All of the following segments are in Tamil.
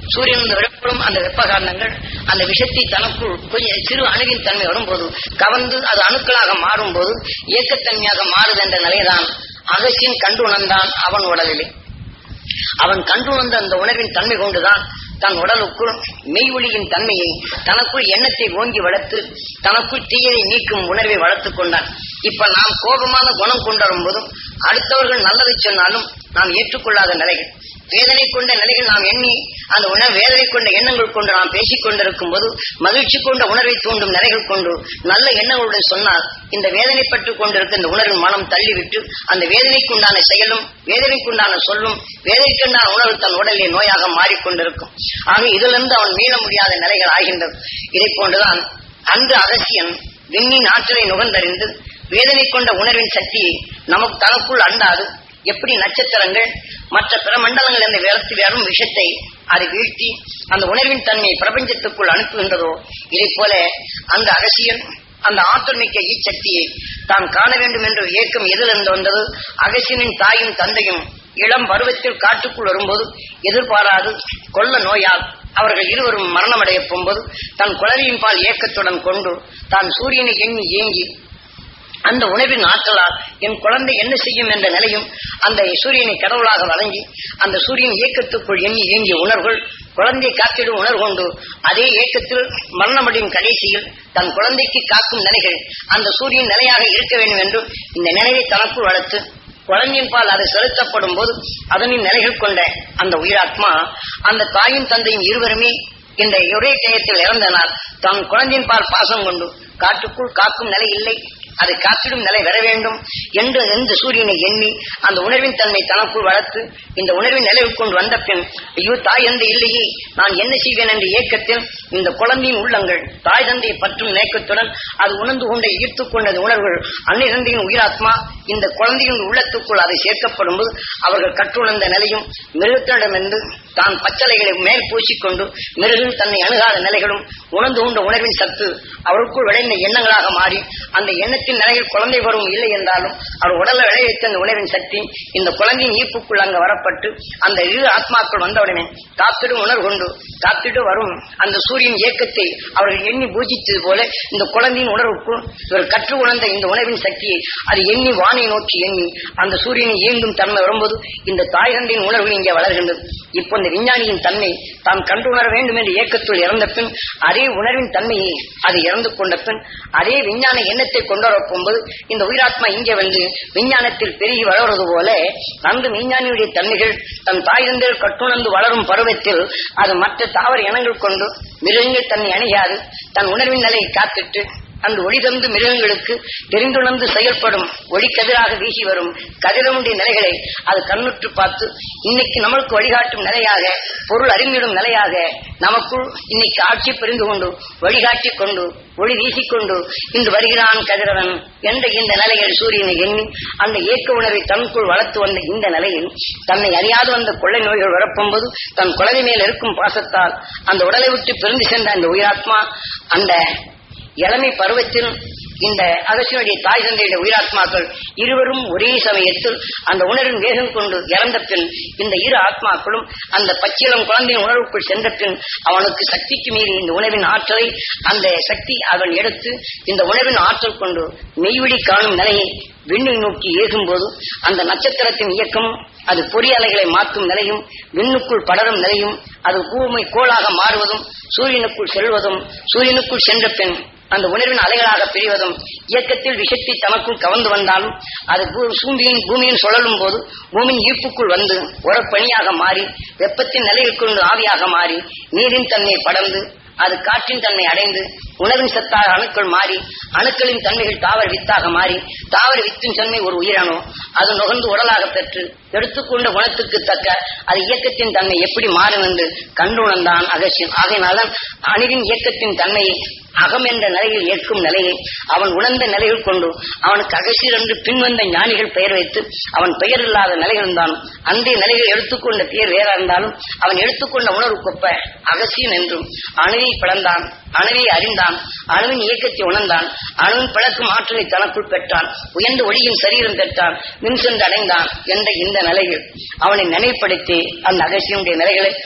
சூரியன் விடப்படும் அந்த வெப்ப காரணங்கள் அந்த விஷத்தை தனக்குள் கொஞ்சம் சிறு அணுவின் தன்மை வரும்போது கவர்ந்து அது அணுக்களாக மாறும்போது இயக்கத்தன்மையாக மாறுது என்ற நிலைதான் அகசியன் கண்டு உணர்ந்தான் அவன் உடலிலே அவன் கண்டு வந்த அந்த உணர்வின் தன்மை கொண்டுதான் தன் உடலுக்குள் மெய்வொழியின் தன்மையை தனக்குள் எண்ணத்தை ஓங்கி வளர்த்து தனக்குள் தீயதை நீக்கும் உணர்வை வளர்த்துக் கொண்டான் இப்ப நாம் கோபமான குணம் கொண்டு வரும்போதும் அடுத்தவர்கள் நல்லதை சொன்னாலும் நாம் ஏற்றுக்கொள்ளாத நிலைகள் வேதனை கொண்ட நிலைகள் நாம் எண்ணி அந்த உணர் வேதனை கொண்ட எண்ணங்கள் கொண்டு நாம் பேசிக் கொண்டிருக்கும் போது மகிழ்ச்சி கொண்ட உணர்வை தூண்டும் நிலைகள் கொண்டு நல்ல எண்ணங்களுடன் சொன்னால் இந்த வேதனைப்பட்டு கொண்டிருக்க இந்த உணர்வின் மனம் தள்ளிவிட்டு அந்த வேதனைக்குண்டான செயலும் வேதனைக்குண்டான சொல்லும் வேதனைக்குண்டான உணர்வு தன் உடலில் நோயாக மாறிக்கொண்டிருக்கும் ஆக இதிலிருந்து அவன் மீள முடியாத நிலைகள் ஆகின்றது இதை போன்றுதான் அன்று அகசியன் விண்ணின் ஆற்றலை நுகர்ந்தறிந்து வேதனை கொண்ட உணர்வின் சக்தியை நமக்கு தனக்குள் அண்டாது எப்படி நட்சத்திரங்கள் மற்ற பிற மண்டலங்கள் என்ற வேலத்தில் வரும் விஷத்தை அது வீழ்த்தி அந்த உணர்வின் தன்மையை பிரபஞ்சத்துக்குள் அனுப்புகின்றதோ இதை போல அந்த அகசியன் அந்த ஆற்றல் மிக்க ஈச்சக்தியை தான் காண வேண்டும் என்ற இயக்கம் எதிலிருந்து வந்தது அகசியனின் தாயும் தந்தையும் இளம் பருவத்தில் காட்டுக்குள் வரும்போது எதிர்பாராது கொள்ள நோயால் அவர்கள் இருவரும் மரணமடைய போகும்போது தன் குழந்தையின் பால் ஏக்கத்துடன் கொண்டு தான் சூரியனை எண்ணி ஏங்கி அந்த உணவின் ஆற்றலால் என் குழந்தை என்ன செய்யும் என்ற நிலையும் அந்த சூரியனை கடவுளாக வழங்கி அந்த சூரியன் இயக்கத்துக்குள் எண்ணி இயங்கிய உணர்வுகள் குழந்தை காத்திடும் உணர்வு கொண்டு அதே இயக்கத்தில் மரணமடையும் கடைசியில் தன் குழந்தைக்கு காக்கும் நிலைகள் அந்த சூரியன் நிலையாக இருக்க வேண்டும் என்று இந்த நினைவை தனக்குள் வளர்த்து குழந்தையின் பால் அது செலுத்தப்படும் போது அதனின் நிலைகள் கொண்ட அந்த உயிராத்மா அந்த தாயும் தந்தையும் இருவருமே இந்த ஒரே டயத்தில் இறந்தனால் தன் குழந்தையின் பால் பாசம் கொண்டு காட்டுக்குள் காக்கும் நிலை இல்லை அதை காத்திடும் நிலை வர வேண்டும் என்று எந்த சூரியனை எண்ணி அந்த உணர்வின் தன்மை தனக்குள் வளர்த்து இந்த உணர்வின் நிலைவு கொண்டு வந்த பின் ஐயோ தாய் தந்தை இல்லையே நான் என்ன செய்வேன் என்ற இயக்கத்தில் இந்த குழந்தையின் உள்ளங்கள் தாய் தந்தையை பற்றும் நேக்கத்துடன் அது உணர்ந்து கொண்ட ஈர்த்துக் கொண்டது உணர்வுகள் அன்னை தந்தையின் உயிராத்மா இந்த குழந்தையின் உள்ளத்துக்குள் அதை சேர்க்கப்படும் போது அவர்கள் கற்றுணர்ந்த நிலையும் மிருகத்திடமிருந்து தான் பச்சளைகளை மேல் பூசிக்கொண்டு மிருகம் தன்னை அணுகாத நிலைகளும் உணர்ந்து கொண்ட உணர்வின் சத்து அவருக்குள் விளைந்த எண்ணங்களாக மாறி அந்த எண்ணத்தின் நிலையில் குழந்தை பருவம் இல்லை என்றாலும் அவர் உடல்ல விளைவித்த அந்த உணர்வின் சக்தி இந்த குழந்தையின் ஈர்ப்புக்குள் அங்க வரப்பட்டு அந்த இரு ஆத்மாக்கள் வந்தவுடனே காத்திடும் உணர்வு கொண்டு காத்திட்டு வரும் அந்த சூரியன் இயக்கத்தை அவர்கள் எண்ணி பூஜித்தது போல இந்த குழந்தையின் உணர்வுக்குள் இவர் கற்று உணர்ந்த இந்த உணர்வின் சக்தியை அது எண்ணி வானை நோக்கி எண்ணி அந்த சூரியனை இயங்கும் தன்மை வரும்போது இந்த தாய் தந்தையின் உணர்வு இங்கே வளர்கின்றது இப்போ இந்த விஞ்ஞானியின் தன்மை தாம் கண்டு உணர வேண்டும் என்ற இயக்கத்துள் இறந்த பின் அதே உணர்வின் தன்மையை அது இறந்து கொண்ட பின் அதே விஞ்ஞான எண்ணத்தை கொண்டு வரப்போகும்போது இந்த உயிராத்மா இங்கே வந்து விஞ்ஞானத்தில் பெருகி வளர்வது போல அந்த விஞ்ஞானியுடைய தன்மைகள் தன் தாய் தந்தைகள் கட்டுணர்ந்து வளரும் பருவத்தில் அது மற்ற தாவர இனங்கள் கொண்டு மிருகங்கள் தன்னை அணியாது தன் உணர்வின் நிலையை காத்திட்டு அந்த ஒளி தந்து மிருகங்களுக்கு தெரிந்துணர்ந்து செயல்படும் ஒளி கதிராக வீசி வரும் கதிரமுடைய நிலைகளை அது கண்ணுற்று பார்த்து இன்னைக்கு நம்மளுக்கு வழிகாட்டும் நிலையாக பொருள் அறிந்திடும் நிலையாக நமக்குள் இன்னைக்கு ஆட்சி புரிந்து கொண்டு வழிகாட்டி கொண்டு ஒளி வீசிக்கொண்டு இன்று வருகிறான் கதிரவன் என்ற இந்த நிலையில் சூரியனை எண்ணி அந்த ஏக்க உணர்வை தனக்குள் வளர்த்து வந்த இந்த நிலையில் தன்னை அறியாது வந்த கொள்ளை நோய்கள் வரப்போகும்போது தன் குழந்தை மேல் இருக்கும் பாசத்தால் அந்த உடலை விட்டு பிறந்து சென்ற அந்த உயிராத்மா அந்த இளமை பருவத்தில் இந்த அகசியனுடைய தாய் தந்தையுடைய உயிராத்மாக்கள் இருவரும் ஒரே சமயத்தில் அந்த உணர்வின் வேகம் கொண்டு இறந்த பின் இந்த இரு ஆத்மாக்களும் அந்த பச்சிலம் குழந்தையின் உணர்வுக்குள் சென்ற பின் அவனுக்கு சக்திக்கு மீறி இந்த உணவின் ஆற்றலை அந்த சக்தி அவன் எடுத்து இந்த உணவின் ஆற்றல் கொண்டு மெய்விழி காணும் நிலையை விண்ணை நோக்கி ஏகும்போது அந்த நட்சத்திரத்தின் இயக்கம் அது பொறியலைகளை மாற்றும் நிலையும் விண்ணுக்குள் படரும் நிலையும் அது பூமி கோளாக மாறுவதும் சூரியனுக்குள் செல்வதும் சூரியனுக்குள் சென்ற பின் அந்த உணர்வின் அலைகளாக பிரிவதும் இயக்கத்தில் விஷத்தை தனக்குள் கவர்ந்து வந்தாலும் அது பூ- சூம்பியின் பூமியின் சுழலும் போது பூமியின் ஈர்ப்புக்குள் வந்து உரப்பணியாக மாறி வெப்பத்தின் நிலையில் கொண்டு ஆவியாக மாறி நீரின் தன்மை படர்ந்து அது காற்றின் தன்மை அடைந்து உணவின் சத்தாக அணுக்கள் மாறி அணுக்களின் தன்மைகள் தாவர வித்தாக மாறி தாவர வித்தின் தன்மை ஒரு உயிரணு அது நுகர்ந்து உடலாக பெற்று எடுத்துக்கொண்ட குணத்துக்கு தக்க அது இயக்கத்தின் தன்மை எப்படி மாறும் என்று கண்டு உணர்ந்தான் அகசியம் ஆகையினால அணுவின் இயக்கத்தின் தன்மையை அகம் என்ற நிலையில் ஏற்கும் நிலையை அவன் உணர்ந்த நிலையில் கொண்டு அவனுக்கு அகசியர் என்று பின்வந்த ஞானிகள் பெயர் வைத்து அவன் பெயர் இல்லாத நிலை இருந்தாலும் அந்த நிலையில் எடுத்துக்கொண்ட பெயர் வேற இருந்தாலும் அவன் எடுத்துக்கொண்ட உணர்வு கொப்ப அகசியன் என்றும் அணுவை பிளந்தான் அணுவை அறிந்தான் அணுவின் இயக்கத்தை உணர்ந்தான் அணுவின் பிளக்கும் ஆற்றலை தனக்குள் பெற்றான் உயர்ந்த ஒளியின் சரீரம் பெற்றான் மின் சென்று அடைந்தான் என்ற இந்த நிலையில் அவனை நினைப்படுத்தி அந்த அகசியனுடைய நிலைகளை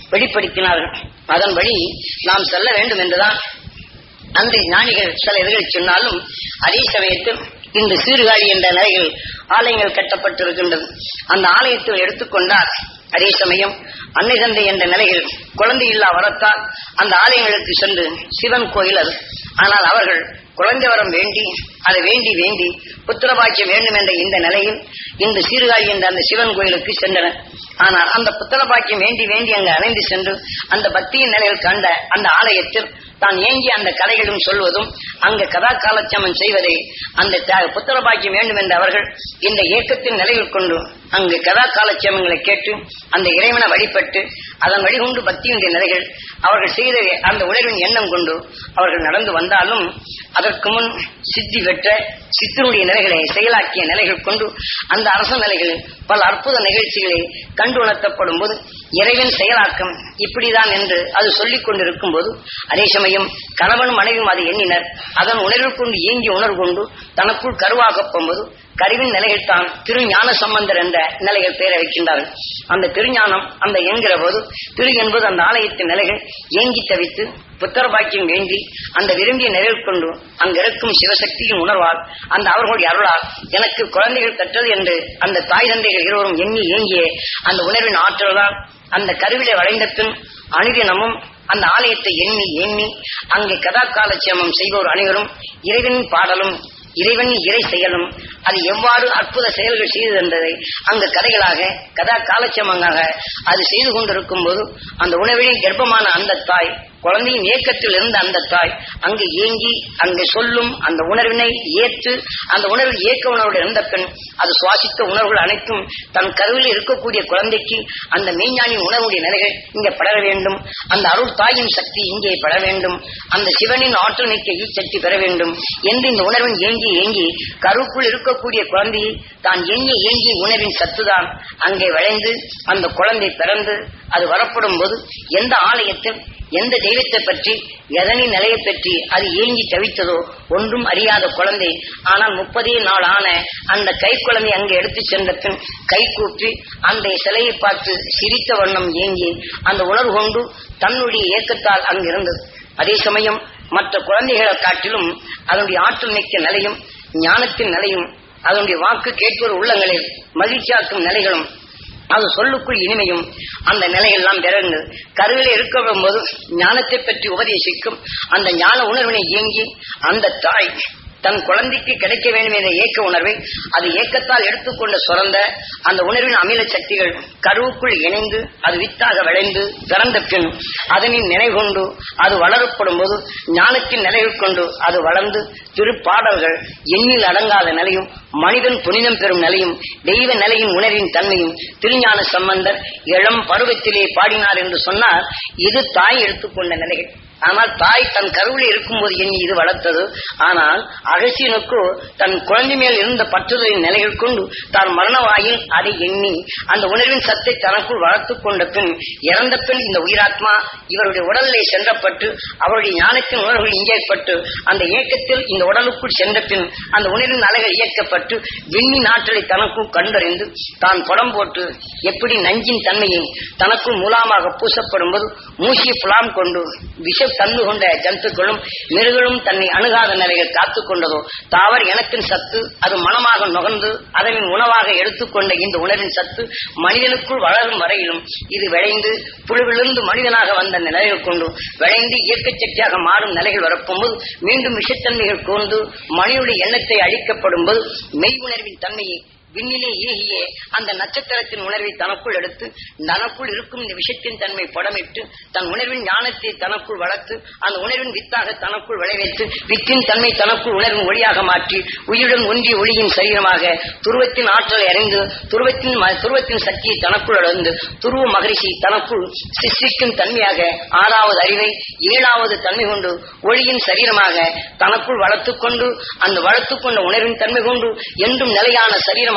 வெளிப்படுத்தினார்கள் அதன் வழி நாம் செல்ல வேண்டும் என்றுதான் அந்த ஞானிகள் சில இதுகளை சொன்னாலும் அதே சமயத்தில் இந்த சீர்காழி என்ற நிலையில் ஆலயங்கள் கட்டப்பட்டிருக்கின்றது அந்த ஆலயத்தில் எடுத்துக்கொண்டால் அதே சமயம் அன்னை தந்தை என்ற நிலையில் குழந்தை இல்லா வரத்தால் அந்த ஆலயங்களுக்கு சென்று சிவன் கோயில் அது ஆனால் அவர்கள் குழந்தை வரம் வேண்டி அதை வேண்டி வேண்டி புத்திரபாக்கியம் வேண்டும் என்ற இந்த நிலையில் இந்த சீர்காழி என்ற அந்த சிவன் கோயிலுக்கு சென்றனர் ஆனால் அந்த புத்திரபாக்கியம் வேண்டி வேண்டி அங்கு அணைந்து சென்று அந்த பக்தியின் நிலையில் கண்ட அந்த ஆலயத்தில் தான் ஏங்கி அந்த கதைகளும் சொல்வதும் அங்கு கதா காலட்சமம் செய்வதை அந்த த- புத்திர பாக்கியம் வேண்டும் என்ற அவர்கள் இந்த இயக்கத்தின் நிலையில் கொண்டு அங்கு கதா காலட்சேமங்களை கேட்டு அந்த இறைவனை வழிபட்டு அதன் வழிகொண்டு பக்தியினுடைய நிலைகள் அவர்கள் செய்த அந்த உணர்வின் எண்ணம் கொண்டு அவர்கள் நடந்து வந்தாலும் அதற்கு முன் சித்தி பெற்ற சித்தனுடைய நிலைகளை செயலாக்கிய நிலைகள் கொண்டு அந்த அரச நிலைகளில் பல அற்புத நிகழ்ச்சிகளை கண்டு உணர்த்தப்படும் போது இறைவன் செயலாக்கம் இப்படிதான் என்று அது சொல்லிக் கொண்டிருக்கும் போது அதே சமயம் கணவன் மனைவியும் அதை எண்ணினர் அதன் உணர்வு கொண்டு ஏங்கி உணர்வு கொண்டு தனக்குள் கருவாகப் போகும்போது கருவின் நிலைகள் தான் திருஞான சம்பந்தர் என்ற நிலைகள் பெயரை வைக்கின்றார்கள் அந்த திருஞானம் அந்த என்கிற போது திரு என்பது அந்த ஆலயத்தின் நிலைகள் ஏங்கி தவித்து புத்தர பாக்கியம் வேண்டி அந்த விரும்பிய நிலையில் கொண்டு அங்கிருக்கும் சிவசக்தியின் உணர்வால் அந்த அவர்களுடைய அருளால் எனக்கு குழந்தைகள் பெற்றது என்று அந்த தாய் தந்தைகள் இருவரும் எண்ணி ஏங்கிய அந்த உணர்வின் ஆற்றல் தான் அந்த கருவிலை வளைந்த பின் அனுதினமும் அந்த ஆலயத்தை எண்ணி எண்ணி அங்கே கதா காலட்சேமம் செய்வோர் அனைவரும் இறைவனின் பாடலும் இறைவனின் இறை செயலும் அது எவ்வாறு அற்புத செயல்கள் செய்தது என்பதை அங்கு கதைகளாக கதா காலட்சேமங்களாக அது செய்து கொண்டிருக்கும் போது அந்த உணவினில் கர்ப்பமான அந்த தாய் குழந்தையின் இயக்கத்தில் இருந்த அந்த தாய் அங்கு ஏங்கி அங்கு சொல்லும் அந்த உணர்வினை ஏற்று அந்த உணர்வில் இயக்க உணர்வோடு இருந்த பெண் அது சுவாசித்த உணர்வுகள் அனைத்தும் தன் கருவில் இருக்கக்கூடிய குழந்தைக்கு அந்த மெய்ஞானின் உணர்வுடைய நிலைகள் இங்கே படர வேண்டும் அந்த அருள் தாயின் சக்தி இங்கே பட வேண்டும் அந்த சிவனின் ஆற்றல் மிக்க ஈச்சக்தி பெற வேண்டும் என்று இந்த உணர்வின் ஏங்கி ஏங்கி கருவுக்குள் இருக்கக்கூடிய குழந்தையை தான் ஏங்கி ஏங்கி உணர்வின் சத்துதான் அங்கே விளைந்து அந்த குழந்தை பிறந்து அது வரப்படும் போது எந்த ஆலயத்தில் எந்த தெய்வத்தை பற்றி எதனின் நிலையை பற்றி அது ஏங்கி தவித்ததோ ஒன்றும் அறியாத குழந்தை ஆனால் முப்பதே நாள் ஆன அந்த கை குழந்தை அங்கு எடுத்துச் சென்ற பின் கை கூப்பி அந்த சிலையை பார்த்து சிரித்த வண்ணம் ஏங்கி அந்த உணர்வு கொண்டு தன்னுடைய இயக்கத்தால் அங்கு இருந்தது அதே சமயம் மற்ற குழந்தைகளை காட்டிலும் அதனுடைய ஆற்றல் மிக்க நிலையும் ஞானத்தின் நிலையும் அதனுடைய வாக்கு கேட்போர் உள்ளங்களில் மகிழ்ச்சியாக்கும் நிலைகளும் அது சொல்லுக்குள் இனிமையும் அந்த நிலையெல்லாம் பிறந்து கருவிலே இருக்கும் போது ஞானத்தை பற்றி உபதேசிக்கும் அந்த ஞான உணர்வினை இயங்கி அந்த தாய் தன் குழந்தைக்கு கிடைக்க வேண்டும் என்ற ஏக்க உணர்வை அது ஏக்கத்தால் எடுத்துக்கொண்ட சுரந்த அந்த உணர்வின் அமில சக்திகள் கருவுக்குள் இணைந்து அது வித்தாக விளைந்து பிறந்த பின் அதனின் நினைவுகொண்டு அது வளரப்படும் போது ஞானத்தின் நிலைகள் கொண்டு அது வளர்ந்து திருப்பாடல்கள் எண்ணில் அடங்காத நிலையும் மனிதன் புனிதம் பெறும் நிலையும் தெய்வ நிலையின் உணர்வின் தன்மையும் திருஞான சம்பந்தர் இளம் பருவத்திலே பாடினார் என்று சொன்னார் இது தாய் எடுத்துக்கொண்ட நிலைகள் ஆனால் தாய் தன் கருவில் இருக்கும்போது எண்ணி இது வளர்த்தது ஆனால் அகசியனுக்கோ தன் குழந்தை மேல் இருந்த பற்றுதலின் நிலைகள் கொண்டு தான் மரணவாயில் அதை எண்ணி அந்த உணர்வின் சத்தை தனக்குள் வளர்த்துக் கொண்ட பின் இறந்த பின் இந்த உயிராத்மா இவருடைய உடலிலே சென்றப்பட்டு அவருடைய ஞானத்தின் உணர்வுகள் இயக்கப்பட்டு அந்த இயக்கத்தில் இந்த உடலுக்குள் சென்ற பின் அந்த உணர்வின் அலைகள் இயக்கப்பட்டு விண்ணின் ஆற்றலை தனக்குள் கண்டறிந்து தான் புடம் போட்டு எப்படி நஞ்சின் தன்மையை தனக்குள் மூலமாக பூசப்படும் போது மூசிய புலாம் கொண்டு விஷ தந்து கொண்ட ஜந்துக்களும் மிருகளும் தன்னை அணுகாத நிலையில் காத்துக் கொண்டதோ தாவர் எனத்தின் சத்து அது மனமாக நுகர்ந்து அதனின் உணவாக எடுத்துக்கொண்ட இந்த உணர்வின் சத்து மனிதனுக்குள் வளரும் வரையிலும் இது விளைந்து புழுவிலிருந்து மனிதனாக வந்த நிலைகள் கொண்டு விளைந்து இயற்கை சக்தியாக மாறும் நிலைகள் வரப்போகும்போது மீண்டும் விஷத்தன்மைகள் கூர்ந்து மனிதனுடைய எண்ணத்தை அழிக்கப்படும் போது மெய் உணர்வின் தன்மையை விண்ணிலே ஏகிய அந்த நட்சத்திரத்தின் உணர்வை தனக்குள் எடுத்து தனக்குள் இருக்கும் இந்த விஷயத்தின் தன்மை படமிட்டு தன் உணர்வின் ஞானத்தை தனக்குள் வளர்த்து அந்த உணர்வின் வித்தாக தனக்குள் விளைவித்து வித்தின் தன்மை தனக்குள் உணர்வின் ஒளியாக மாற்றி உயிருடன் ஒன்றிய ஒளியின் சரீரமாக துருவத்தின் ஆற்றலை அறிந்து துருவத்தின் ம- துருவத்தின் சக்தியை தனக்குள் அடைந்து துருவ மகரிஷி தனக்குள் சிருஷ்டிக்கும் தன்மையாக ஆறாவது அறிவை ஏழாவது தன்மை கொண்டு ஒளியின் சரீரமாக தனக்குள் வளர்த்துக் கொண்டு அந்த வளர்த்துக் கொண்ட உணர்வின் தன்மை கொண்டு என்றும் நிலையான சரீரமாக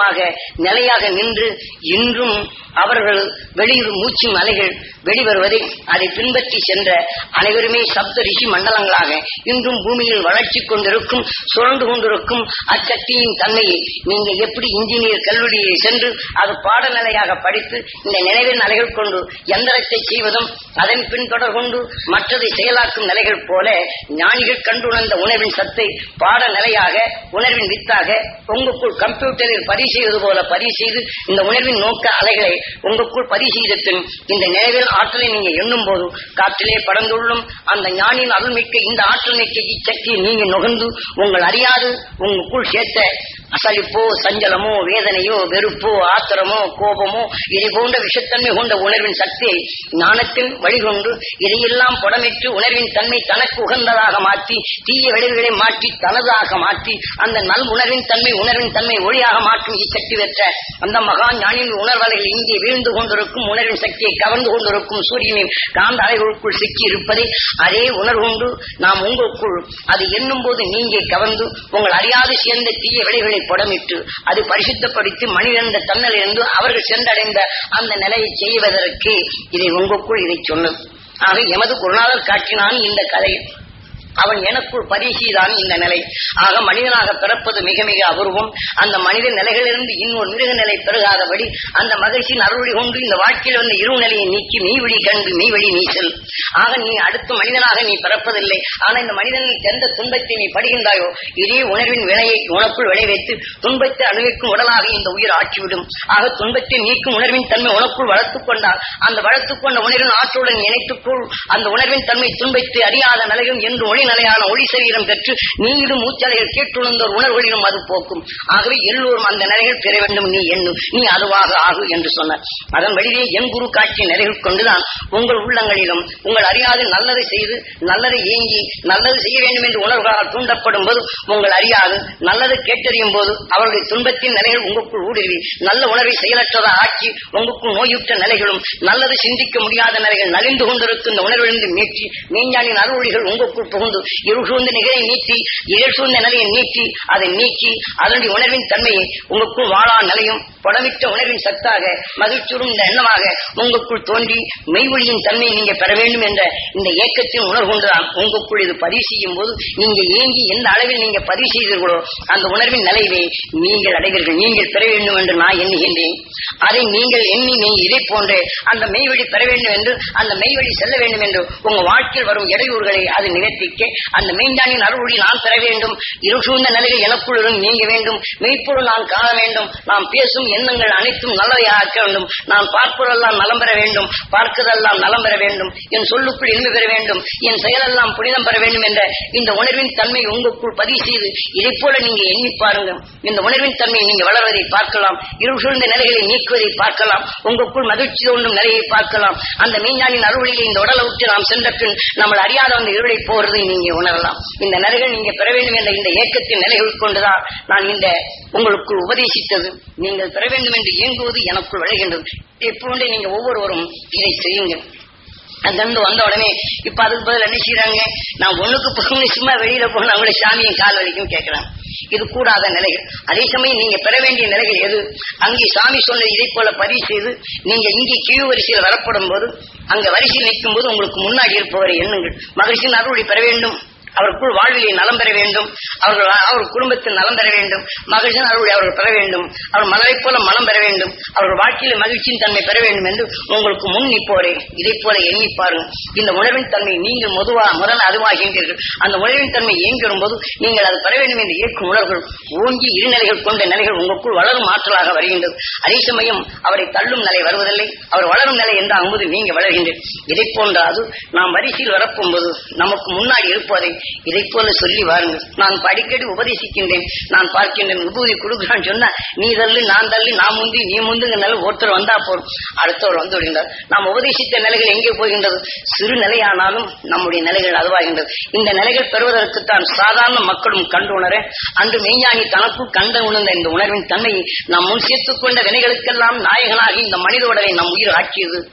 நிரந்தரமாக நிலையாக நின்று இன்றும் அவர்கள் வெளியூர் மூச்சும் அலைகள் வெளிவருவதை அதை பின்பற்றி சென்ற அனைவருமே சப்த ரிஷி மண்டலங்களாக இன்றும் பூமியில் வளர்ச்சி கொண்டிருக்கும் சுழண்டு கொண்டிருக்கும் அச்சக்தியின் தன்மையை நீங்க எப்படி இன்ஜினியர் கல்லூரியை சென்று அது பாடநிலையாக படித்து இந்த நினைவின் அலைகள் கொண்டு எந்திரத்தை செய்வதும் அதன் பின்தொடர் கொண்டு மற்றதை செயலாக்கும் நிலைகள் போல ஞானிகள் கண்டுணர்ந்த உணர்வின் சத்தை பாடநிலையாக உணர்வின் வித்தாக உங்களுக்குள் கம்ப்யூட்டரில் பதிவு செய்வது போல பதிவு செய்து இந்த உணர்வின் நோக்க அலைகளை உங்களுக்குள் பதிவு செய்த பின் இந்த நினைவில் ஆற்றலை நீங்க எண்ணும் போது காற்றிலே படர்ந்துள்ளும் அந்த ஞானியின் அருள்மிக்க இந்த ஆற்றல் மிக்க இச்சக்தியை நீங்க நுகர்ந்து உங்கள் அறியாது உங்களுக்குள் சேர்த்த அசலிப்போ சஞ்சலமோ வேதனையோ வெறுப்போ ஆத்திரமோ கோபமோ இதை போன்ற விஷத்தன்மை கொண்ட உணர்வின் சக்தியை ஞானத்தின் வழிகொண்டு இதையெல்லாம் புடமிட்டு உணர்வின் தன்மை தனக்கு உகந்ததாக மாற்றி தீய விளைவுகளை மாற்றி தனதாக மாற்றி அந்த நல் உணர்வின் தன்மை உணர்வின் தன்மை ஒளியாக மாற்றும் இச்சக்தி பெற்ற அந்த மகா ஞானின் உணர்வலைகள் இங்கே வீழ்ந்து கொண்டிருக்கும் உணர்வின் சக்தியை கவர்ந்து கொண்டிருக்கும் சூரியனின் காந்த அலைகளுக்குள் சிக்கி இருப்பதை அதே உணர்வுண்டு நாம் உங்களுக்குள் அது எண்ணும் போது நீங்க கவர்ந்து உங்கள் அறியாது சேர்ந்த தீய விளைவுகளை புடமிட்டு அது பரிசுத்தப்படுத்தி மனிதன் தன்னலிருந்து அவர்கள் சென்றடைந்த அந்த நிலையை செய்வதற்கு இதை உங்களுக்குள் இதை சொன்னது ஆக எமது குருநாதர் காட்டினான் இந்த கதை அவன் எனக்குள் பதிவு செய்தான் இந்த நிலை ஆக மனிதனாக பிறப்பது மிக மிக அபூர்வம் அந்த மனித நிலைகளிலிருந்து இன்னொரு மிருக நிலை பெருகாதபடி அந்த மகிழ்ச்சியின் அருளி கொண்டு இந்த வாழ்க்கையில் வந்த இரு நிலையை நீக்கி மெய்வழி கண்டு மெய்வழி நீச்சல் ஆக நீ அடுத்த மனிதனாக நீ பிறப்பதில்லை ஆனா இந்த மனிதனில் எந்த துன்பத்தை நீ படுகின்றாயோ இதே உணர்வின் வினையை உனக்குள் விளைவித்து துன்பத்தை அனுபவிக்கும் உடலாக இந்த உயிர் ஆக்கிவிடும் ஆக துன்பத்தை நீக்கும் உணர்வின் தன்மை உனக்குள் வளர்த்துக் கொண்டால் அந்த வளர்த்துக் கொண்ட உணர்வின் ஆற்றுடன் இணைத்துக்கொள் அந்த உணர்வின் தன்மை துன்பத்தை அறியாத நிலையும் என்று ஒளி நிலையான ஒளி சரீரம் பெற்று நீயிடும் மூச்சலைகள் கேட்டுணர்ந்தோர் உணர்வுகளிலும் அது போக்கும் ஆகவே எல்லோரும் அந்த நிலைகள் பெற வேண்டும் நீ எண்ணு நீ அதுவாக ஆகு என்று சொன்னார் அதன் வழியே என் குரு காட்சிய நிலைகள் கொண்டுதான் உங்கள் உள்ளங்களிலும் உங்கள் அறியாது நல்லதை செய்து நல்லதை ஏங்கி நல்லது செய்ய வேண்டும் என்று உணர்வுகளால் தூண்டப்படும் போது உங்கள் அறியாது நல்லது கேட்டறியும் போது அவருடைய துன்பத்தின் நிலைகள் உங்களுக்குள் ஊடுருவி நல்ல உணர்வை செயலற்றதாக ஆக்கி உங்களுக்குள் நோயுற்ற நிலைகளும் நல்லது சிந்திக்க முடியாத நிலைகள் நலிந்து கொண்டிருக்கும் இந்த உணர்விலிருந்து மீட்சி மெய்ஞானின் அருள்வழிகள் உங்களுக்குள் புகுந்து இருள் சூழ்ந்த நிகழை நீக்கி இழல் சூழ்ந்த நிலையை நீக்கி அதை நீக்கி அதனுடைய உணர்வின் தன்மையை உங்களுக்குள் வாழா நிலையும் புடமிட்ட உணர்வின் சத்தாக மகிழ்ச்சியும் இந்த எண்ணமாக உங்களுக்குள் தோன்றி மெய்வொழியின் தன்மையை நீங்க பெற வேண்டும் என்ற இந்த ஏக்கத்தின் உணர்வு கொண்டுதான் உங்களுக்குள் இது பதிவு செய்யும் போது நீங்க ஏங்கி எந்த அளவில் நீங்க பதிவு செய்தீர்களோ அந்த உணர்வின் நிலைவை நீங்கள் அடைவீர்கள் நீங்கள் பெற வேண்டும் என்று நான் எண்ணுகின்றேன் அதை நீங்கள் எண்ணி நீங்க இதை போன்று அந்த மெய்வழி பெற வேண்டும் என்று அந்த மெய்வழி செல்ல வேண்டும் என்று உங்க வாழ்க்கையில் வரும் இடையூறுகளை அது நிகழ்த்திக்க அந்த மெய்ஞானின் அருள்வழி நான் பெற வேண்டும் இருள் சூழ்ந்த நிலையில் எனக்குள்ளும் நீங்க வேண்டும் மெய்ப்பொருள் நான் காண வேண்டும் நாம் பேசும் எண்ணங்கள் அனைத்தும் நல்லதை ஆக்க வேண்டும் நான் பார்ப்பதெல்லாம் நலம் பெற வேண்டும் பார்ப்பதெல்லாம் நலம் பெற வேண்டும் என் சொல்லுக்குள் இனிமை பெற வேண்டும் என் செயலெல்லாம் புனிதம் பெற வேண்டும் என்ற இந்த உணர்வின் தன்மை உங்களுக்குள் பதிவு செய்து இதை போல நீங்க எண்ணி பாருங்க இந்த உணர்வின் தன்மை நீங்க வளர்வதை பார்க்கலாம் இருள் சூழ்ந்த நிலைகளை நீக்குவதை பார்க்கலாம் உங்களுக்குள் மகிழ்ச்சி தோன்றும் நிலையை பார்க்கலாம் அந்த மெய்ஞானின் அருளிலே இந்த உடலை விட்டு நாம் சென்ற பின் நம்மளை அறியாத அந்த இருளை போறதை நீங்க உணரலாம் இந்த நிலைகள் நீங்க பெற வேண்டும் என்ற இந்த ஏக்கத்தின் நிலைகள் கொண்டுதான் நான் இந்த உங்களுக்குள் உபதேசித்தது நீங்கள் பெற வேண்டும் என்று இயங்குவது எனக்குள் விளைகின்றது எப்போண்டே நீங்க ஒவ்வொருவரும் இதை செய்யுங்க அங்கிருந்து வந்த உடனே இப்ப அதுக்கு பதில் என்ன செய்யறாங்க நான் ஒண்ணுக்கு போகணும் சும்மா வெளியில போனா கூட சாமியின் கால் வலிக்கும் கேட்கிறாங்க இது கூடாத நிலைகள் அதே சமயம் நீங்க பெற வேண்டிய நிலைகள் எது அங்கே சாமி சொன்ன இதை போல பதிவு செய்து நீங்க இங்கே கீழ் வரிசையில் வரப்படும் போது அங்க வரிசையில் நிற்கும் போது உங்களுக்கு முன்னாடி இருப்பவரை எண்ணுங்கள் மகிழ்ச்சியின் அருளை பெற வேண்டும் அவருக்குள் வாழ்விலே நலம் பெற வேண்டும் அவர்கள் அவர் குடும்பத்தில் நலம் பெற வேண்டும் மகிழ்ச்சியின் அருளை அவர்கள் பெற வேண்டும் அவர் மலரை போல மனம் பெற வேண்டும் அவர்கள் வாழ்க்கையில் மகிழ்ச்சியின் தன்மை பெற வேண்டும் என்று உங்களுக்கு முன் நிற்போரே இதை போல எண்ணி பாருங்க இந்த உணர்வின் தன்மை நீங்கள் முதுவா முதல் அதுவாகின்றீர்கள் அந்த உணர்வின் தன்மை இயங்கிடும் போது நீங்கள் அது பெற வேண்டும் என்று இயக்கும் உணர்வுகள் ஓங்கி இருநிலைகள் கொண்ட நிலைகள் உங்களுக்குள் வளரும் ஆற்றலாக வருகின்றது அதே சமயம் அவரை தள்ளும் நிலை வருவதில்லை அவர் வளரும் நிலை என்று அங்கும்போது நீங்க வளர்கின்றீர்கள் இதை போன்ற அது நாம் வரிசையில் வரப்போகும்போது நமக்கு முன்னாடி இருப்பதை இதை போல சொல்லி வாருங்கள் நான் அடிக்கடி உபதேசிக்கின்றேன் நான் பார்க்கின்றேன் விபூதி கொடுக்குறான்னு சொன்னா நீ தள்ளு நான் தள்ளி நான் முந்தி நீ முந்துங்கனால ஒருத்தர் வந்தா போறோம் அடுத்தவர் வந்து விடுகின்றார் நாம் உபதேசித்த நிலைகள் எங்கே போகின்றது சிறு நிலையானாலும் நம்முடைய நிலைகள் அதுவாகின்றது இந்த நிலைகள் பெறுவதற்குத்தான் சாதாரண மக்களும் கண்டு உணர அன்று மெய்ஞானி தனக்குள் கண்ட உணர்ந்த இந்த உணர்வின் தன்மையை நாம் முன் சேர்த்துக் கொண்ட வினைகளுக்கெல்லாம் நாயகனாகி இந்த மனித உடலை நம் உயிர் ஆக்கியது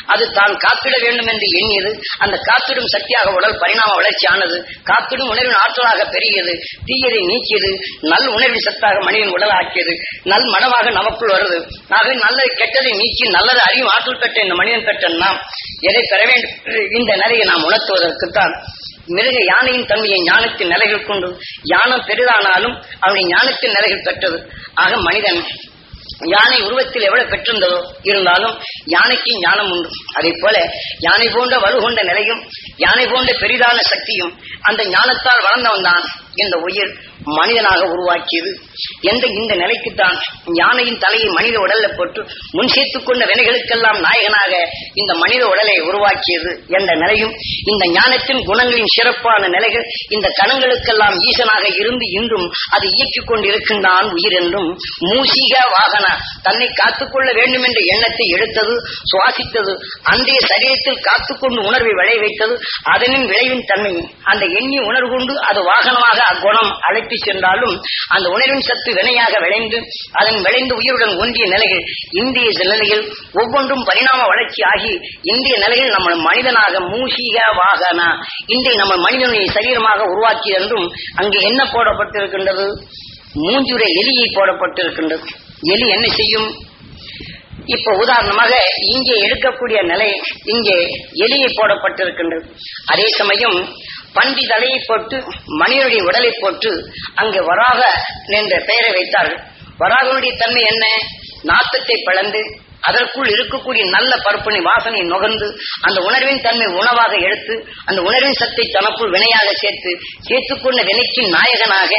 அது தான் காத்திட வேண்டும் என்று எண்ணியது அந்த காத்திடும் சக்தியாக உடல் பரிணாம வளர்ச்சி ஆனது காத்திடும் உணர்வின் ஆற்றலாக பெருகியது தீயதை நீக்கியது நல் உணர்வின் சத்தாக மனிதன் உடல் ஆக்கியது நல் மனமாக நமக்குள் வருது ஆகவே நல்லது கெட்டதை நீக்கி நல்லது அறியும் ஆற்றல் பெற்ற இந்த மனிதன் பெற்ற நாம் எதை பெற வேண்டும் இந்த நிலையை நாம் உணர்த்துவதற்குத்தான் மிருக யானையின் தன்மையை ஞானத்தின் நிலைகள் கொண்டு யானம் பெரிதானாலும் அவனுடைய ஞானத்தின் நிலைகள் பெற்றது ஆக மனிதன் யானை உருவத்தில் எவ்வளவு பெற்றிருந்ததோ இருந்தாலும் யானைக்கு ஞானம் உண்டு அதே போல யானை போன்ற வலுகொண்ட நிலையும் யானை போன்ற பெரிதான சக்தியும் அந்த ஞானத்தால் வளர்ந்தவன் தான் இந்த உயிர் மனிதனாக உருவாக்கியது எந்த இந்த நிலைக்குத்தான் யானையின் தலையை மனித உடல்ல போட்டு முன் சேர்த்துக் கொண்ட வினைகளுக்கெல்லாம் நாயகனாக இந்த மனித உடலை உருவாக்கியது என்ற நிலையும் இந்த ஞானத்தின் குணங்களின் சிறப்பான நிலைகள் இந்த கணங்களுக்கெல்லாம் ஈசனாக இருந்து இன்றும் அது இயக்கிக் கொண்டிருக்கின்றான் உயிர் என்றும் மூசிக வாகன தன்னை காத்துக்கொள்ள வேண்டும் என்ற எண்ணத்தை எடுத்தது சுவாசித்தது அன்றைய சரீரத்தில் காத்துக்கொண்டு உணர்வை விளை வைத்தது அதனின் விளைவின் தன்மை அந்த எண்ணி உணர்வு கொண்டு அது வாகனமாக அக்குணம் அழைத்து சென்றாலும் அந்த உணர்வின் சத்து வினையாக விளைந்து அதன் விளைந்து உயிருடன் ஒன்றிய நிலைகள் இந்திய நிலைகள் ஒவ்வொன்றும் பரிணாம வளர்ச்சி ஆகி இந்திய நிலையில் நம்ம மனிதனாக மூசிக வாகன இன்றைய நம்ம மனிதனுடைய சரீரமாக உருவாக்கி என்றும் அங்கே என்ன போடப்பட்டிருக்கின்றது மூஞ்சுரை எலியை போடப்பட்டிருக்கின்றது எலி என்ன செய்யும் இப்ப உதாரணமாக இங்கே எடுக்கக்கூடிய நிலை இங்கே எலியை போடப்பட்டிருக்கின்றது அதே சமயம் பன்றி தலையை போட்டு மனிதனுடைய உடலை போட்டு அங்கே வராக என்ற பெயரை வைத்தார்கள் வராகனுடைய தன்மை என்ன நாத்தத்தை பிளந்து அதற்குள் இருக்கக்கூடிய நல்ல பருப்பனை வாசனை நுகர்ந்து அந்த உணர்வின் தன்மை உணவாக எடுத்து அந்த உணர்வின் சத்தை தனக்குள் வினையாக சேர்த்து சேர்த்துக்கொண்ட வினைக்கின் நாயகனாக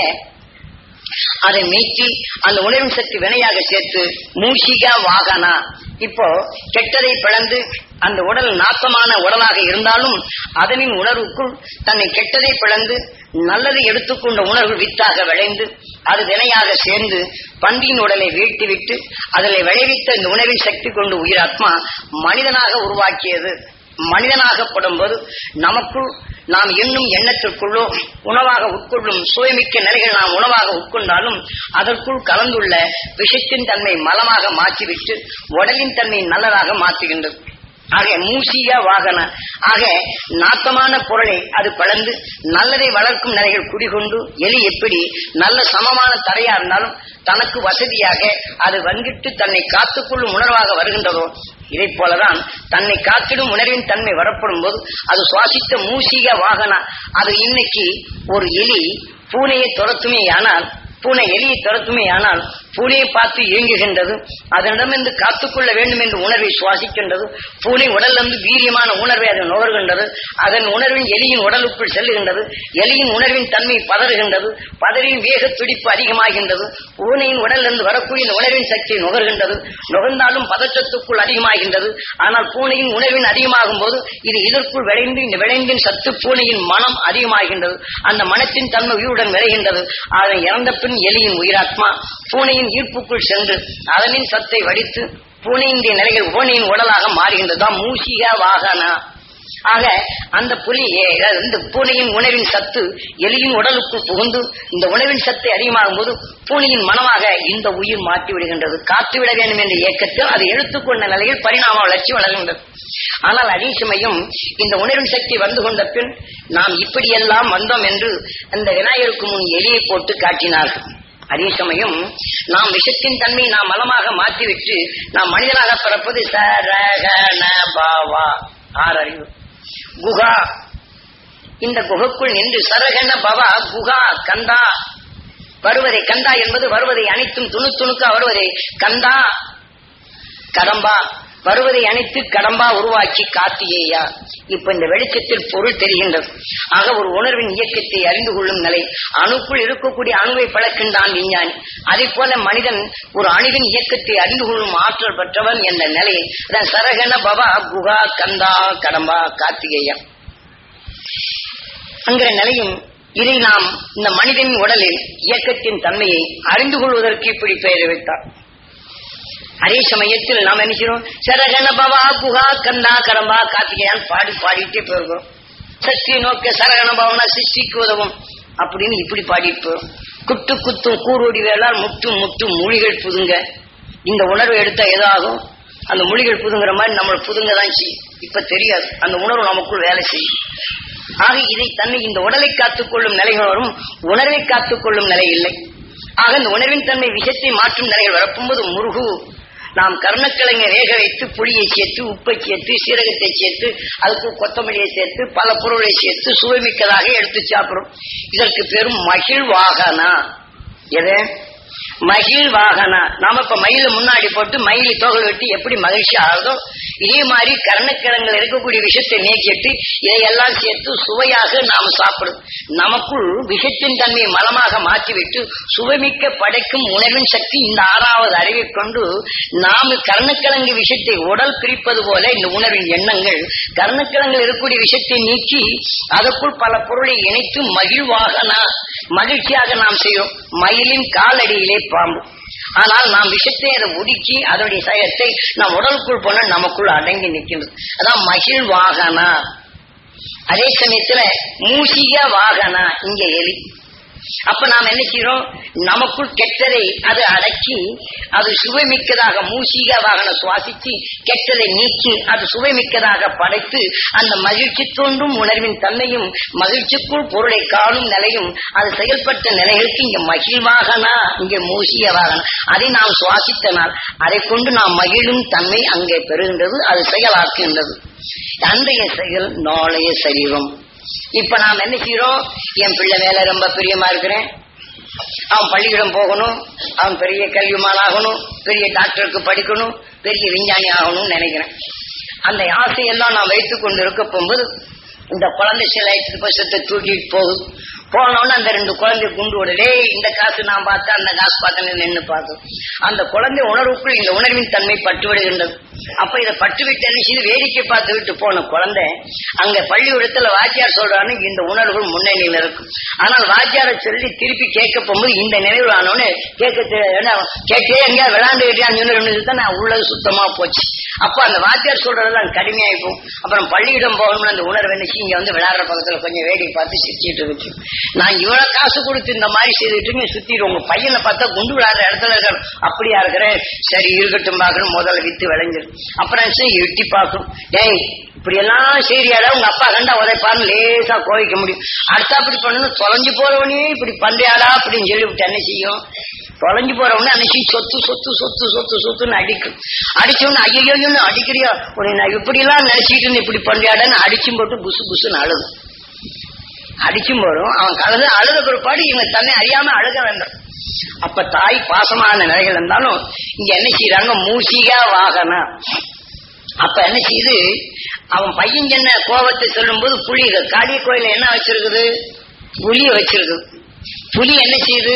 அதை மீட்டி அந்த உணர்வின் சக்தி வினையாக சேர்த்து மூஷிகா வாகனா இப்போ கெட்டதை பிளந்து அந்த உடல் நாசமான உடலாக இருந்தாலும் அதனின் உணர்வுக்குள் தன்னை கெட்டதை பிளந்து நல்லதை எடுத்துக்கொண்ட உணர்வு வித்தாக விளைந்து அது வினையாக சேர்ந்து பன்றியின் உடலை வீழ்த்திவிட்டு அதில் விளைவித்த இந்த உணவின் சக்தி கொண்டு உயிராத்மா மனிதனாக உருவாக்கியது மனிதனாகப்படும் போது நமக்குள் நாம் எண்ணும் எண்ணத்திற்குள்ளோ உணவாக உட்கொள்ளும் சுயமிக்க நிலைகள் நாம் உணவாக உட்கொண்டாலும் அதற்குள் கலந்துள்ள விஷத்தின் தன்மை மலமாக மாற்றிவிட்டு உடலின் தன்மை நல்லதாக மாற்றுகின்றது ஆக மூசிக வாகன ஆக நாத்தமான பொருளை அது பழந்து நல்லதை வளர்க்கும் நிலைகள் குடிகொண்டு எலி எப்படி நல்ல சமமான தரையா இருந்தாலும் தனக்கு வசதியாக அது வங்கிட்டு தன்னை காத்துக்கொள்ளும் உணர்வாக வருகின்றதோ இதை போலதான் தன்னை காத்திடும் உணர்வின் தன்மை வரப்படும் போது அது சுவாசித்த மூசிக வாகன அது இன்னைக்கு ஒரு எலி பூனையை துரத்துமே ஆனால் பூனை எலியை துரத்துமே ஆனால் பூனையை பார்த்து இயங்குகின்றது அதனிடமிருந்து காத்துக்கொள்ள வேண்டும் என்று உணர்வை சுவாசிக்கின்றது பூனை உடலிருந்து வீரியமான உணர்வை அது நுகர்கின்றது அதன் உணர்வின் எலியின் உடலுக்குள் செல்லுகின்றது எலியின் உணர்வின் தன்மை பதறுகின்றது பதறியின் வேக துடிப்பு அதிகமாகின்றது பூனையின் உடலிருந்து வரக்கூடிய இந்த உணர்வின் சக்தியை நுகர்கின்றது நுகர்ந்தாலும் பதற்றத்துக்குள் அதிகமாகின்றது ஆனால் பூனையின் உணர்வின் அதிகமாகும் போது இது இதற்குள் விளைந்து இந்த விளைந்தின் சத்து பூனையின் மனம் அதிகமாகின்றது அந்த மனத்தின் தன்மை உயிருடன் விளைகின்றது அதன் இறந்த பின் எலியின் உயிராத்மா பூனையின் ஈர்ப்புக்குள் சென்று அதனின் சத்தை வடித்து பூனையின் நிலைகள் பூனையின் உடலாக மாறுகின்றது தான் மூசிக வாகனா ஆக அந்த புலி ஏ- இந்த பூனையின் உணவின் சத்து எலியின் உடலுக்குள் புகுந்து இந்த உணவின் சத்தை அதிகமாகும் போது பூனையின் மனமாக இந்த உயிர் மாற்றி விடுகின்றது காத்துவிட வேண்டும் என்ற இயக்கத்தில் அது எடுத்துக்கொண்ட நிலையில் பரிணாம வளர்ச்சி வளர்கின்றது ஆனால் அதே சமயம் இந்த உணர்வின் சக்தி வந்து கொண்ட பின் நாம் இப்படியெல்லாம் வந்தோம் என்று அந்த விநாயகருக்கு முன் எலியை போட்டு காட்டினார்கள் அதே சமயம் நாம் விஷத்தின் தன்மை நாம் மலமாக மாற்றிவிட்டு நாம் மனிதனாக பிறப்பது சரகண பாவா ஆறு அறிவு குகா இந்த குகைக்குள் நின்று சரகண பவா குகா கந்தா வருவதை கந்தா என்பது வருவதை அனைத்தும் துணு துணுக்கா வருவதை கந்தா கடம்பா வருவதை அனைத்து கடம்பா உருவாக்கி காத்தியேயா இப்ப இந்த வெளிச்சத்தில் பொருள் தெரிகின்றது ஆக ஒரு உணர்வின் இயக்கத்தை அறிந்து கொள்ளும் நிலை அணுக்குள் இருக்கக்கூடிய அணுவை பழக்கின்றான் விஞ்ஞானி அதே போல மனிதன் ஒரு அணுவின் இயக்கத்தை அறிந்து கொள்ளும் ஆற்றல் பெற்றவன் என்ற நிலையை அதான் சரகண பவா குகா கந்தா கடம்பா கார்த்திகேயா அங்கிற நிலையும் இதை நாம் இந்த மனிதனின் உடலில் இயக்கத்தின் தன்மையை அறிந்து கொள்வதற்கு இப்படி பெயர் வைத்தார் அதே சமயத்தில் நாம் நினைக்கிறோம் சரகண பவா குகா கந்தா கடம்பா கார்த்திகேயான் பாடி பாடிட்டே போயிருக்கிறோம் சஷ்டி நோக்க சரகண பவனா சிஷ்டிக்கு உதவும் அப்படின்னு இப்படி பாடிட்டு போறோம் குட்டு குத்தும் கூரோடி வேளால் முட்டும் முட்டும் மொழிகள் புதுங்க இந்த உணர்வை எடுத்தா எதாகும் அந்த மொழிகள் புதுங்கிற மாதிரி நம்மளை புதுங்க தான் செய்யும் இப்ப தெரியாது அந்த உணர்வு நமக்குள் வேலை செய்யும் ஆக இதை தன்னை இந்த உடலை காத்துக் கொள்ளும் நிலைகள் வரும் உணர்வை காத்துக் கொள்ளும் நிலை இல்லை ஆக இந்த உணர்வின் தன்மை விஷத்தை மாற்றும் நிலைகள் வரப்பும்போது முருகு நாம் கர்ணக்கிழங்கை வேக வைத்து புளியை சேர்த்து உப்பை சேர்த்து சீரகத்தை சேர்த்து அதுக்கு கொத்தமல்லியை சேர்த்து பல பொருளை சேர்த்து சுவைமிக்கதாக எடுத்து சாப்பிடும் இதற்கு பெரும் மகிழ்வாகனா எது மகிழ் வாகனா நாம இப்ப மயில முன்னாடி போட்டு மயிலை தோகல் வெட்டி எப்படி மகிழ்ச்சி ஆகுதோ இதே மாதிரி கருணக்கிழங்குல இருக்கக்கூடிய விஷத்தை நீக்கிட்டு இதையெல்லாம் சேர்த்து சுவையாக நாம் சாப்பிடும் நமக்குள் விஷத்தின் தன்மையை மலமாக மாற்றிவிட்டு சுவைமிக்க படைக்கும் உணர்வின் சக்தி இந்த ஆறாவது அறிவை கொண்டு நாம் கருணக்கிழங்கு விஷத்தை உடல் பிரிப்பது போல இந்த உணர்வின் எண்ணங்கள் கருணக்கிழங்கில் இருக்கக்கூடிய விஷத்தை நீக்கி அதற்குள் பல பொருளை இணைத்து மகிழ்வாகனா மகிழ்ச்சியாக நாம் செய்கிறோம் மயிலின் காலடியிலே பாம்பு ஆனால் நாம் விஷத்தை அதை ஒடுக்கி அதனுடைய செயத்தை நம் உடலுக்குள் போன நமக்குள் அடங்கி நிற்கின்றது அதான் மகிழ் வாகனா அதே சமயத்துல மூசிக வாகனா இங்க எலி அப்ப நாம் என்ன செய்யறோம் நமக்குள் கெட்டதை அது அடக்கி அது சுவைமிக்கதாக மூசிக வாகன சுவாசித்து கெட்டதை நீக்கி அது சுவைமிக்கதாக படைத்து அந்த மகிழ்ச்சி தோன்றும் உணர்வின் தன்மையும் மகிழ்ச்சிக்குள் பொருளை காணும் நிலையும் அது செயல்பட்ட நிலைகளுக்கு இங்க மகிழ்வாகனா இங்க மூசிக வாகனம் அதை நாம் சுவாசித்தனால் அதை கொண்டு நாம் மகிழும் தன்மை அங்கே பெறுகின்றது அது செயலாக்குகின்றது அன்றைய செயல் நாளைய சரீரம் இப்ப நாம் என்ன செய்யறோம் என் பிள்ளை மேல ரொம்ப பிரியமா இருக்கிறேன் அவன் பள்ளிக்கூடம் போகணும் அவன் பெரிய கல்விமான் ஆகணும் பெரிய டாக்டருக்கு படிக்கணும் பெரிய விஞ்ஞானி ஆகணும்னு நினைக்கிறேன் அந்த ஆசையெல்லாம் நான் வைத்துக் கொண்டு இருக்க போகும்போது இந்த குழந்தை சில பட்சத்தை தூக்கிட்டு போகுது போனோன்னு அந்த ரெண்டு குழந்தை குண்டு விடலே இந்த காசு நான் பார்த்தேன் அந்த காசு பார்த்தேன்னு நின்று பார்த்தோம் அந்த குழந்தை உணர்வுக்குள் இந்த உணர்வின் தன்மை பட்டு விடுகின்றது அப்ப இதை பட்டு விட்டு என்ன செய்து வேடிக்கை பார்த்து விட்டு போன குழந்தை அங்க பள்ளிக்கூடத்துல வாத்தியார் சொல்றான்னு இந்த உணர்வுகள் முன்னணியில் இருக்கும் ஆனால் வாத்தியாரை சொல்லி திருப்பி கேட்க போகும்போது இந்த நினைவு ஆனோன்னு கேட்க தெ- என்ன, கேட்டே எங்க விளையாண்டுகிட்டே தான் நான் உள்ளது சுத்தமா போச்சு அப்ப அந்த வாத்தியார் சொல்றதெல்லாம் கடுமையாயி போகும் அப்புறம் பள்ளியிடம் போகணும்னு அந்த உணர்வு என்ன செய்யும், இங்க வந்து விளையாடுற பக்கத்துல கொஞ்சம் வேடிக்கை பார்த்து சிரிச்சிட்டு இருக்கு நான் இவ்வளவு காசு கொடுத்து இந்த மாதிரி செய்துட்டு இருக்கேன், சுத்திட்டு உங்க பையனை பார்த்தா குண்டு விளையாடுற இடத்துல இருக்கணும் அப்படியா இருக்கிறேன் சரி இருக்கட்டும் பாக்கணும் முதல்ல வித்து விளைஞ்சிரு அப்புறம் சரி எட்டி பார்க்கும் டேய் இப்படி எல்லாம் சரியாடா உங்க அப்பா கண்டா உதைப்பாருன்னு லேசா கோவிக்க முடியும் அடுத்த அப்படி பண்ணணும் தொலைஞ்சு போறவனே இப்படி பண்றியாடா அப்படின்னு சொல்லிவிட்டு என்ன செய்யும் தொலைஞ்சு போறவனே அன்னைக்கு சொத்து சொத்து சொத்து சொத்து சொத்துன்னு அடிக்கும் அடிச்சவனு ஐயோன்னு அடிக்கிறியா உன்னை நான் இப்படி எல்லாம் நினைச்சிட்டு இருந்தேன், இப்படி பண்றியாடான்னு அடிச்சும் போட்டு புசு புசுன்னு அழுது அடிச்சும் போறோம் அவன் கலந்து அழுத பிற்பாடு இவங்க தன்னை அறியாம அழுக வேண்டாம் அப்ப தாய் பாசமான நிலைகள் இருந்தாலும் இங்க என்ன செய்யறாங்க மூசிகா வாகனா அப்ப என்ன செய்யுது அவன் பையன் என்ன கோபத்தை சொல்லும் போது புலி காளிய கோயில என்ன வச்சிருக்குது புலிய வச்சிருக்குது புலி என்ன செய்யுது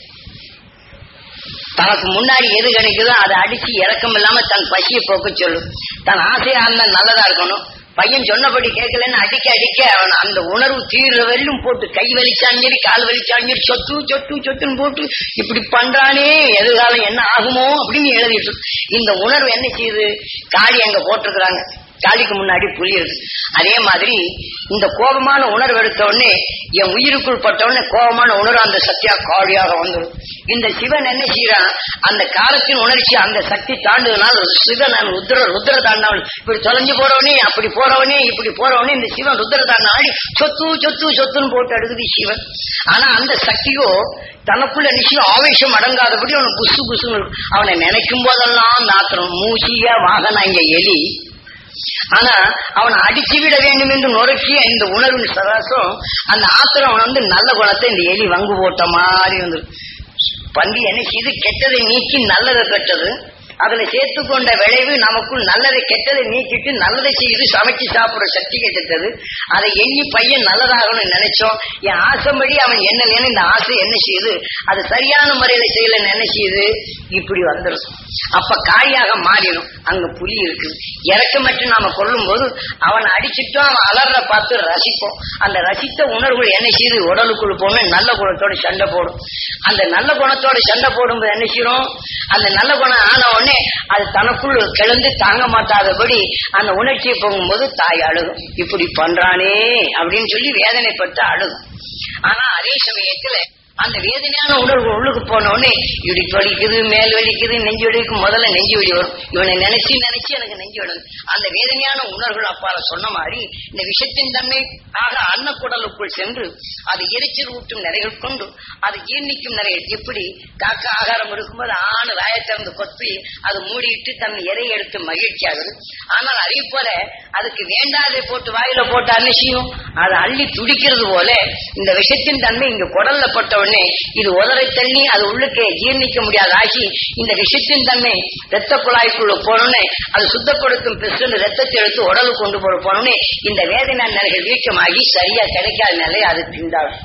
தனக்கு முன்னாடி எது கிடைக்குதோ அதை அடிச்சு இறக்கம் இல்லாம தன் பசியை போக்க சொல்லும் தன் ஆசையா இருந்தா நல்லதா இருக்கணும் பையன் சொன்னபடி கேட்கலன்னு அடிக்க அடிக்க அவன் அந்த உணர்வு தீர்ற வரையிலும் போட்டு கை வலிச்சாலும் சரி கால் வலிச்சாலும் சரி சொத்து சொத்து சொத்துன்னு போட்டு இப்படி பண்றானே எதிர்காலம் என்ன ஆகுமோ அப்படின்னு எழுதிட்டு இருக்கு. இந்த உணர்வு என்ன செய்யுது காளி அங்க போட்டிருக்கிறாங்க காளிக்கு முன்னாடி புலி இருக்கு அதே மாதிரி இந்த கோபமான உணர்வு எடுத்த உடனே என் உயிருக்குள் பட்ட உடனே கோபமான உணர்வு அந்த சக்தியா காளியாக வந்துடும் இந்த சிவன் என்ன செய்யறான் அந்த காலத்தின் உணர்ச்சி அந்த சக்தி தாண்டுவதனால் சிவன் நான் ருத்ர ருத்ர தாண்டவன் இப்படி தொலைஞ்சு போறவனே அப்படி போறவனே இப்படி போறவனே இந்த சிவன் ருத்ர தாண்ட ஆடி சொத்து சொத்து சொத்துன்னு போட்டு எடுக்குது சிவன் ஆனா அந்த சக்தியோ தனக்குள்ள நிச்சயம் ஆவேசம் அடங்காதபடி அவன் புசு புசுன்னு இருக்கும். அவனை நினைக்கும் போதெல்லாம் நாத்திரம் மூசிய வாகன இங்க எலி ஆனா அவனை அடிச்சு விட வேண்டும் என்று நுரைக்கிய இந்த உணர்வின் சராசம் அந்த ஆத்திரம் வந்து நல்ல குணத்தை இந்த எலி வங்கு போட்ட மாதிரி வந்து பந்தி என்ன செய்து கெட்டதை நீக்கி நல்லதை பெற்றது அதுல சேர்த்து கொண்ட விளைவு நமக்குள் நல்லதை கெட்டதை நீக்கிட்டு நல்லதை செய்து சமைச்சு சாப்பிடுற சக்தி கிடைத்தது அதை எண்ணி பையன் நல்லதாகணும்னு நினைச்சோம் என் ஆசைப்படி அவன் என்ன வேணும் இந்த ஆசை என்ன செய்யுது அது சரியான முறையில செய்யலன்னு என்ன செய்யுது இப்படி வந்துடும் அப்ப காயாக மாறிடும் அங்க புலி இருக்கு இறக்கமற்று நாம கொல்லும் போது அவன் அடிச்சுட்டும் அவன் அலற பார்த்து ரசிப்போம் அந்த ரசித்த உணர்வுகள் என்ன செய்யுது உடலுக்குள்ள போன நல்ல குணத்தோட சண்டை போடும் அந்த நல்ல குணத்தோட சண்டை போடும்போது என்ன செய்யும் அந்த நல்ல குணம் ஆன உடனே அது தனக்குள் கிளந்து தாங்க மாட்டாதபடி அந்த உணர்ச்சியை போகும்போது தாய் அழுகும் இப்படி பண்றானே அப்படின்னு சொல்லி வேதனைப்பட்டு அழுகும் ஆனா அதே சமயத்துல அந்த வேதனையான உணர்வு உள்ளுக்கு போன உடனே இடுப்பு வலிக்குது மேல் வலிக்குது நெஞ்சு வலிக்கு முதல்ல நெஞ்சு வலி வரும் இவனை நினைச்சு நினைச்சு எனக்கு நெஞ்சு வலிக்குது அந்த வேதனையான உணர்வுகள் அப்பால சொன்ன மாதிரி இந்த விஷத்தின் தன்மை ஆக அன்னக்குடலுக்குள் சென்று அது எரிச்சல் ஊட்டும் நிறைகள் கொண்டு அது ஜீர்ணிக்கும் நிறைகள் எப்படி காக்கா ஆகாரம் இருக்கும்போது ஆணு வாயை திறந்து கொத்தி அது மூடிட்டு தன் இறை எடுத்து மகிழ்ச்சி ஆகுது ஆனால் அதே போல அதுக்கு வேண்டாதை போட்டு வாயில போட்டு அன்னிச்சியும் அதை அள்ளி துடிக்கிறது போல இந்த விஷத்தின் தன்மை இங்க குடல்ல பட்ட உடனே இது உதரை தண்ணி அது உள்ளுக்கே ஜீர்ணிக்க முடியாத ஆகி இந்த விஷத்தின் தன்மை ரத்த குழாய்க்குள்ள போனோடனே அது சுத்தப்படுத்தும் பெற்று ரத்தத்தை எடுத்து உடலுக்கு கொண்டு போற போனோடனே இந்த வேதனை நிலைகள் வீக்கமாகி சரியா கிடைக்காத நிலை அது திண்டாடும்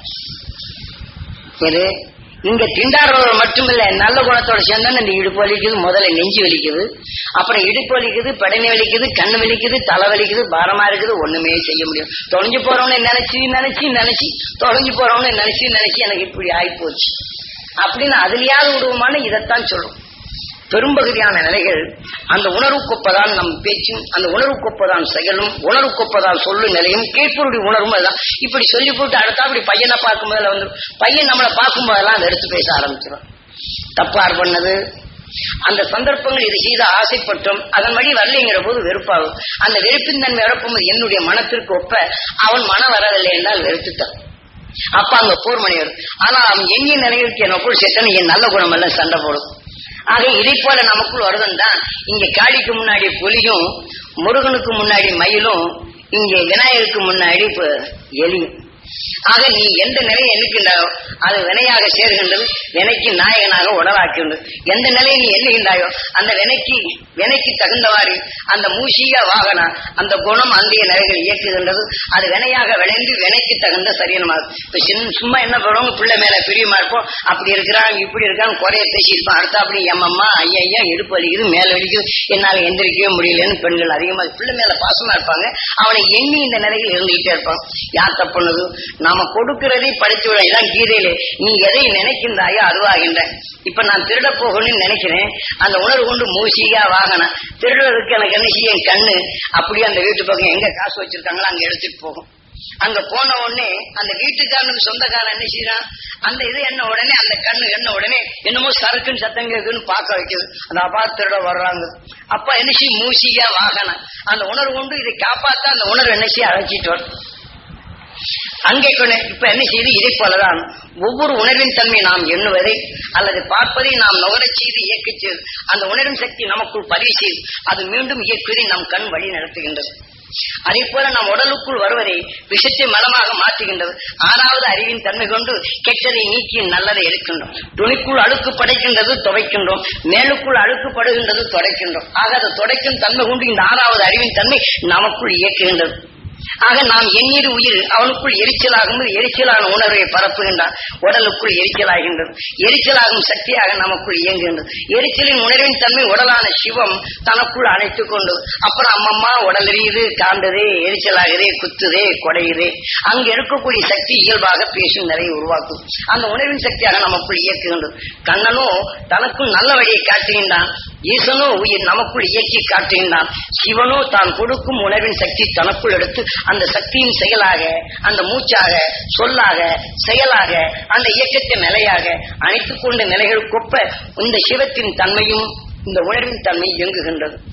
இது இங்க திண்டாடுறவர் மட்டுமில்ல நல்ல குணத்தோட சேர்ந்தா இந்த இடுப்பு வலிக்குது முதல்ல நெஞ்சு வலிக்குது அப்புறம் இடுப்பு வலிக்குது படனி வலிக்குது கண்ணு வலிக்குது தலை வலிக்குது பாரமா இருக்குது ஒண்ணுமே செய்ய முடியும் தொலைஞ்சு போறவனே நினைச்சு நினைச்சு நினைச்சு தொலைஞ்சு போறவனே நினைச்சு நினைச்சு எனக்கு இப்படி ஆயிப்போச்சு அப்படின்னு அதுலயாவது விடுவோமான்னு இதைத்தான் சொல்லும் பெரும்பகுதியான நிலைகள் அந்த உணர்வுக்கொப்பதான் நம் பேச்சும் அந்த உணர்வுக்கொப்பதான் செயலும் உணர்வுக்கொப்பதான் சொல்லும் நிலையும் கீழ்ப்பொருடைய உணர்வும் அதுதான் இப்படி சொல்லி போட்டு அடுத்தா அப்படி பையனை பார்க்கும்போதுல வந்து பையன் நம்மளை பார்க்கும்போதெல்லாம் அதை எடுத்து பேச ஆரம்பிச்சிடும் தப்பார் பண்ணது அந்த சந்தர்ப்பங்கள் இது செய்த ஆசைப்பட்டோம் அதன் வழி வரலைங்கிற போது வெறுப்பாகும் அந்த வெறுப்பின் தன்மை இறப்பும்போது என்னுடைய மனத்திற்கு ஒப்ப அவன் மனம் வரவில்லை என்றால் வெறுத்துட்டான் அப்ப அங்க போர் மணி வரும் ஆனா அவன் எண்ணிய நிலைகளுக்கு எனக்குள் சேர்த்தன என் நல்ல குணம் எல்லாம் சண்டை போடும் ஆக இதை போல நமக்குள் வருதன் தான் இங்க காளிக்கு முன்னாடி புலியும் முருகனுக்கு முன்னாடி மயிலும் இங்க விநாயகருக்கு முன்னாடி இப்ப எலியும் ஆக நீ எந்த நிலையை எண்ணுகின்றாயோ அது வினையாக சேர்கின்றது வினைக்கு நாயகனாக உடலாக்கின்றது எந்த நிலையை நீ எண்ணுகின்றாயோ அந்த வினைக்கு வினைக்கு தகுந்தவாறு அந்த மூஷிக வாகன அந்த குணம் அந்தைய நிலைகள் இயக்குகின்றது அது வினையாக விளைந்து வினைக்கு தகுந்த சரீரமாகும் இப்ப சின்ன சும்மா என்ன பண்ணுவோம் பிள்ளை மேல பிரியமா இருப்போம் அப்படி இருக்கிறான் இப்படி இருக்கான் குறைய பேசியிருப்பான் அடுத்த அப்படி எம்மம்மா ஐயா ஐயா இடுப்பு வலிக்குது மேல வலிக்குது என்னால எந்திரிக்கவே முடியலன்னு பெண்கள் அதிகமா பிள்ளை மேல பாசமா இருப்பாங்க அவனை எண்ணி இந்த நிலையில் இருந்துகிட்டே இருப்பான் யார் தப்புனது நாம கொடுக்கிறதை படித்து விட இதான் கீதையிலே நீ எதை நினைக்கின்றாயோ அதுவாகின்ற இப்ப நான் திருட போகணும்னு நினைக்கிறேன் அந்த உணர்வு கொண்டு மூசியா வாகனம் திருடுறதுக்கு எனக்கு என்ன செய்ய என் கண்ணு அப்படியே அந்த வீட்டு பக்கம் எங்க காசு வச்சிருக்காங்களோ அங்க எடுத்துட்டு போகும் அங்க போன உடனே அந்த வீட்டுக்காரனுக்கு சொந்தக்காரன் என்ன செய்யறான் அந்த இது என்ன உடனே அந்த கண்ணு என்ன உடனே என்னமோ சரக்குன்னு சத்தம் கேக்குன்னு பார்க்க வைக்குது அந்த அப்பா திருட வர்றாங்க அப்பா என்ன செய்யும் மூசியா வாகனம் அந்த உணர்வு கொண்டு இதை காப்பாத்த அந்த உணர்வு என்ன செய்ய அழைச்சிட்டு வரும் அங்கே கொண்டு இப்ப என்ன செய்து இதை போலதான் ஒவ்வொரு உணர்வின் தன்மை நாம் எண்ணுவதை அல்லது பார்ப்பதை நாம் நுகரச் செய்து இயக்கச் செய்து அந்த உணர்வின் சக்தி நமக்குள் பதிவு செய்து அது மீண்டும் இயக்குவதை நம் கண் வழி நடத்துகின்றது அதே போல நம் உடலுக்குள் வருவதை விஷத்தை மலமாக மாற்றுகின்றது ஆறாவது அறிவின் தன்மை கொண்டு கெட்டதை நீக்கி நல்லதை எடுக்கின்றோம் துணிக்குள் அழுக்கு படைக்கின்றது துவைக்கின்றோம் மேலுக்குள் அழுக்கு படுகின்றது துடைக்கின்றோம் ஆக அதை துடைக்கும் தன்மை கொண்டு இந்த ஆறாவது அறிவின் தன்மை நமக்குள் இயக்குகின்றது ஆக நாம் எண்ணீர் உயிர் அவனுக்குள் எரிச்சலாகும் எரிச்சலான உணர்வை பரப்புகின்றான் உடலுக்குள் எரிச்சலாகின்றது எரிச்சலாகும் சக்தியாக நமக்குள் இயங்குகின்றது எரிச்சலின் உணர்வின் தன்மை உடலான சிவம் தனக்குள் அணைத்துக் கொண்டு அப்புறம் அம்மம்மா உடல் எரியுது காண்டதே எரிச்சலாகுதே குத்துதே கொடையுதே அங்க இருக்கக்கூடிய சக்தி இயல்பாக பேசும் நிறைய உருவாக்கும் அந்த உணர்வின் சக்தியாக நமக்குள் இயக்குகின்றது கண்ணனோ தனக்குள் நல்ல வழியை காட்டுகின்றான் ஈசனோ உயிர் நமக்குள் இயக்கி காட்டுகின்றான் சிவனோ தான் கொடுக்கும் உணர்வின் சக்தி தனக்குள் எடுத்து அந்த சக்தியின் செயலாக அந்த மூச்சாக சொல்லாக செயலாக அந்த இயக்கத்தின் நிலையாக அணைத்துக் கொண்ட நிலைகளுக்கொப்ப இந்த சிவத்தின் தன்மையும் இந்த உணர்வின் தன்மை இயங்குகின்றது